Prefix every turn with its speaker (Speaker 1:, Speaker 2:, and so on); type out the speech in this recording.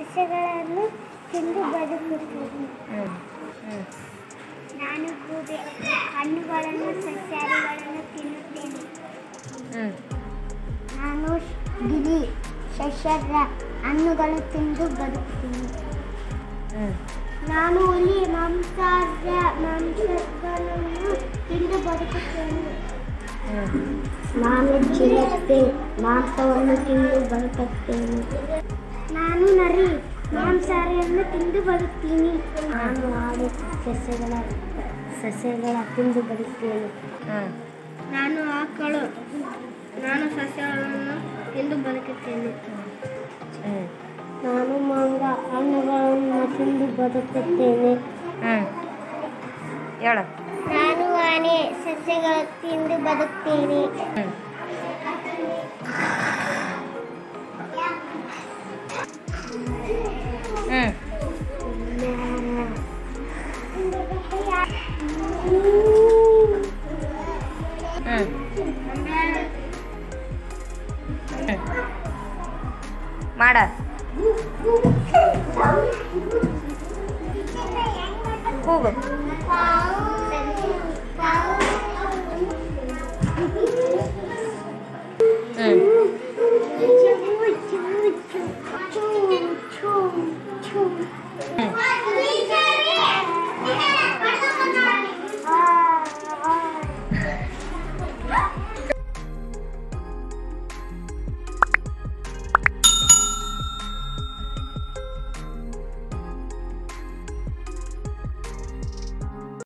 Speaker 1: ಸಸ್ಯಗಳನ್ನು ತಿಂದು ಬದುಕುತ್ತೇನೆ
Speaker 2: ಹ್ಞೂ ಹ್ಞೂ
Speaker 1: ನಾನು ಗೂಬೆ ಹಣ್ಣುಗಳನ್ನು ಸಸ್ಯಾಹಾರಿಗಳನ್ನು ತಿನ್ನುತ್ತೇನೆ
Speaker 2: ಹ್ಞೂ
Speaker 1: ನಾನು ಗಿಳಿ ಸಸ್ಯದ ಹಣ್ಣುಗಳು ತಿಂದು ಬದುಕುತ್ತೇನೆ
Speaker 2: ಹ್ಞೂ
Speaker 1: ನಾನು ಹುಲಿ ಮಾಂಸಾಹಾರ ಮಾಂಸಗಳನ್ನು ತಿಂದು ಬದುಕುತ್ತೇನೆ
Speaker 2: ಹ್ಞೂ
Speaker 1: ನಾನು ಚಿರತೆ ಮಾಂಸವನ್ನು ತಿಂದು ಬದುಕುತ್ತೇನೆ ನಾನು ನರಿ ಮಾಂಸಾಹಾರಿಯನ್ನು ತಿಂದು ಬದುಕ್ತೀನಿ ನಾನು ಹಾಲು ಸಸ್ಯಗಳ ಸಸ್ಯಗಳ ತಿಂದು ಬದುಕ್ತೇನೆ
Speaker 2: ಹ್ಞೂ
Speaker 1: ನಾನು ಆಕಳು ನಾನು ಸಸ್ಯಗಳನ್ನು ತಿಂದು ಬದುಕುತ್ತೇನೆ
Speaker 2: ಹ್ಞೂ
Speaker 1: ನಾನು ಮಾಂಗ ಹಣ್ಣುಗಳನ್ನು ತಿಂದು ಬದುಕುತ್ತೇನೆ
Speaker 2: ಹ್ಞೂ ಹೇಳು
Speaker 1: ನಾನು ಆನೆ ಸಸ್ಯಗಳ ತಿಂದು ಬದುಕ್ತೇನೆ
Speaker 2: ಹ್ಞೂ ಹ್ಞೂ ಹ್ಞೂ ಮಾಡ ಕೂಗು ಹ್ಞೂ